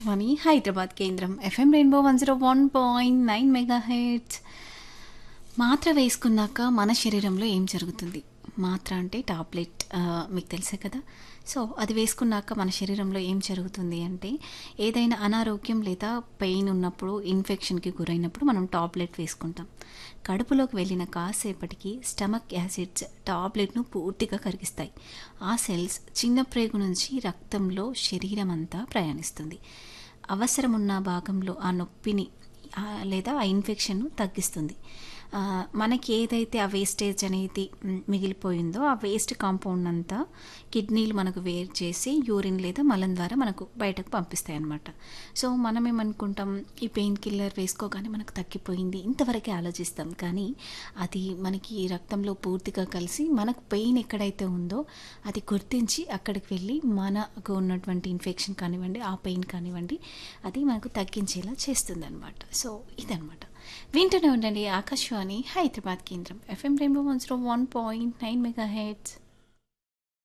వని హైదరాబాద్ కేంద్రం FM rainbow one zero one point nine megahertz మాత్ర వేసుకున్నాక మన శరీరంలో ఏం జరుగుతుంది మాత్ర అంటే టాబ్లెట్ ఆ, మీకు తెలుసే కదా సో అది వేసుకున్నాక మన శరీరంలో ఏం జరుగుతుంది అంటే ఏదైనా అనారోగ్యం లేదా పెయిన్ ఉన్నప్పుడు ఇన్ఫెక్షన్కి గురైనప్పుడు మనం టాబ్లెట్ వేసుకుంటాం కడుపులోకి వెళ్ళిన కాసేపటికి స్టమక్ యాసిడ్స్ టాబ్లెట్ను పూర్తిగా కరిగిస్తాయి ఆ సెల్స్ చిన్న ప్రేగు నుంచి రక్తంలో శరీరం అంతా ప్రయాణిస్తుంది అవసరమున్న భాగంలో ఆ నొప్పిని ఆ, లేదా ఆ ఇన్ఫెక్షన్ను తగ్గిస్తుంది ఆ, మనకి ఏదైతే ఆ వేస్టేజ్ అనేది మ్, మిగిలిపోయిందో ఆ వేస్ట్ కాంపౌండ్ అంతా కిడ్నీలు మనకు వేరు చేసి యూరిన్ లేదా మలం ద్వారా మనకు బయటకు పంపిస్తాయి అన్నమాట సో మనం ఏమనుకుంటాం ఈ పెయిన్ కిల్లర్ వేసుకోగానే మనకు తగ్గిపోయింది ఇంతవరకే ఆలోచిస్తాం కానీ అది మనకి రక్తంలో పూర్తిగా కలిసి మనకు పెయిన్ ఎక్కడైతే ఉందో అది గుర్తించి అక్కడికి వెళ్ళి మనకు ఉన్నటువంటి ఇన్ఫెక్షన్ కానివ్వండి ఆ పెయిన్ కానివ్వండి అది మనకు తగ్గించేలా చేస్తుంది అనమాట సో ఇదనమాట వింటూనే ఉండండి ఆకాశవాణి హైదరాబాద్ కేంద్రం FM rainbow one zero one point nine mega heads